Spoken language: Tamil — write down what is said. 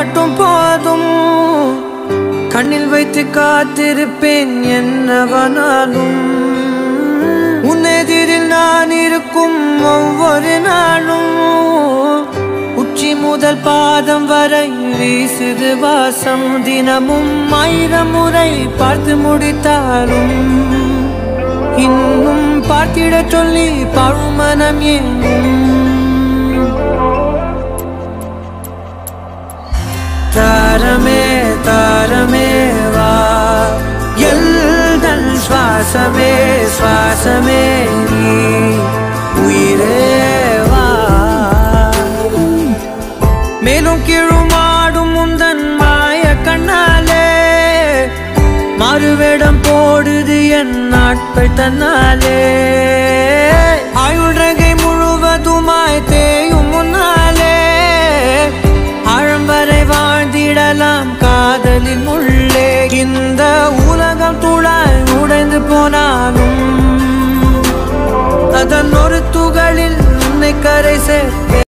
மட்டும் போதும் கண்ணில் வைத்து காத்திருப்பேன் என்னவனாலும் உன்னெதிரில் நான் இருக்கும் ஒவ்வொரு நாளும் உச்சி முதல் பாதம் வரை வீசுது வாசம் தினமும் ஆயிரம் முறை பார்த்து முடித்தாலும் இன்னும் பார்த்திட சொல்லி பழுமனம் ஏங்கும் தாரமே தாரமே வா எல்தன் சுவாசமே சுவாசமே நீ உயிரே வா மேலும் கீழுமாடும் முந்தன் மாய கண்ணாலே மறுவேடம் போடுது என் நாட்கள் தன்னாலே ஆயுள் ரகை முழுவதுமாய் தேயும் முன்னாலே ஆழம் வரை வாழ்ந்திடலாம் காதலின் உள்ளே இந்த உலகம் துளாய் உடைந்து போனாலும் அதன் ஒரு துகளில் உன்னை கரை சேர்க்க